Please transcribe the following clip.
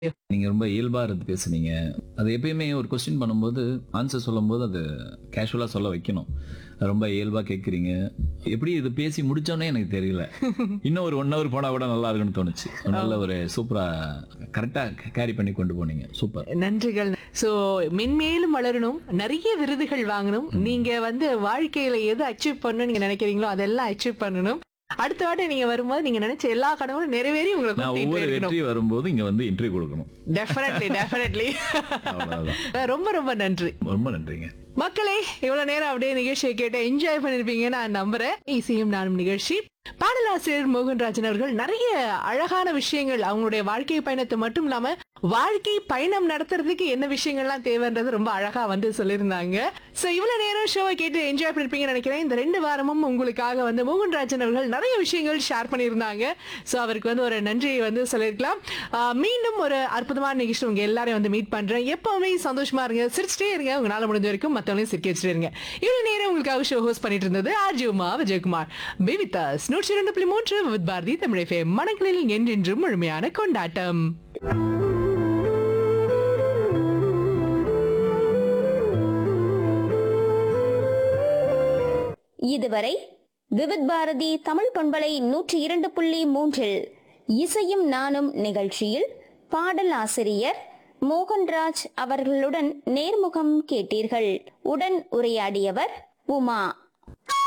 நீங்க ரொம்ப இயல்பா இருந்து பேசுனீங்க அது எப்பயுமே ஒரு கொஸ்டின் பண்ணும்போது ஆன்சர் சொல்லும்போது அது கேஷுவலா சொல்ல வைக்கணும் ரொம்ப இயல்பா கேட்குறீங்க எப்படி இது பேசி முடிச்சோன்னே எனக்கு தெரியல இன்னும் ஒரு ஒன் ஹவர் போனா கூட நல்லா இருக்குன்னு தோணுச்சு நல்ல ஒரு சூப்பரா கரெக்டா கேரி பண்ணி கொண்டு போனீங்க சூப்பர் நன்றிகள் சோ மென்மேலும் வளரணும் நிறைய விருதுகள் வாங்கணும் நீங்க வந்து வாழ்க்கையில எது அச்சீவ் பண்ணணும் நீங்க நினைக்கிறீங்களோ அதெல்லாம் அச்சீவ் பண்ணணும் அடுத்த வாட்டி நீங்க வரும்போது நீங்க நினைச்ச எல்லா கனவும் நிறைவேறி நான் உங்களுக்கு ஒவ்வொரு வெற்றி வரும்போது இங்க வந்து இன்டர்வியூ கொடுக்கணும் டெஃபினெட்லி டெஃபினெட்லி அவ்வளவுதான் ரொம்ப ரொம்ப நன்றி ரொம்ப நன்றிங்க மக்களே இவ்வளவு நேரம் அப்படியே நிகழ்ச்சியை கேட்டு என்ஜாய் பண்ணிருப்பீங்கன்னு நான் நம்புறேன் இசையும் நானும் நிகழ்ச்சி பாடலாசிரியர் மோகன்ராஜன் அவர்கள் நிறைய அழகான விஷயங்கள் அவங்களுடைய வாழ்க்கை பயணத்தை மட்டும் இல்லாம வாழ்க்கை பயணம் நடத்துறதுக்கு என்ன விஷயங்கள்லாம் தேவைன்றது ரொம்ப அழகா வந்து சொல்லியிருந்தாங்க சோ இவ்வளவு நேரம் ஷோவை கேட்டு என்ஜாய் பண்ணிருப்பீங்கன்னு நினைக்கிறேன் இந்த ரெண்டு வாரமும் உங்களுக்காக வந்து மோகன்ராஜன் அவர்கள் நிறைய விஷயங்கள் ஷேர் பண்ணியிருந்தாங்க சோ அவருக்கு வந்து ஒரு நன்றியை வந்து சொல்லியிருக்கலாம் ஆஹ் மீண்டும் ஒரு அற்புதமான நிகழ்ச்சி உங்க எல்லாரையும் வந்து மீட் பண்றேன் எப்பவுமே சந்தோஷமா இருங்க சிரிச்சிட்டே இருங்க உங்களால முடிஞ்ச வரைக்கும் மத்தவங்களையும் சிரிக்க வச்சுட்டே இருங்க இவ்வளவு நேரம் உங்களுக்காக ஷோ ஹோஸ்ட் பண்ணிட்டு இருந்தது ஆர்ஜி உமா விஜயகுமார் பிவிதாஸ் நூற்றி இரண்டு புள்ளி மூன்று வித் பாரதி தமிழ் FM. மனங்களில் என்றென்றும் முழுமையான கொண்டாட்டம் இதுவரை விவித் பாரதி தமிழ் பண்பலை நூற்றி இரண்டு புள்ளி மூன்றில் இசையும் நானும் நிகழ்ச்சியில் பாடல் ஆசிரியர் மோகன்ராஜ் அவர்களுடன் நேர்முகம் கேட்டீர்கள் உடன் உரையாடியவர் உமா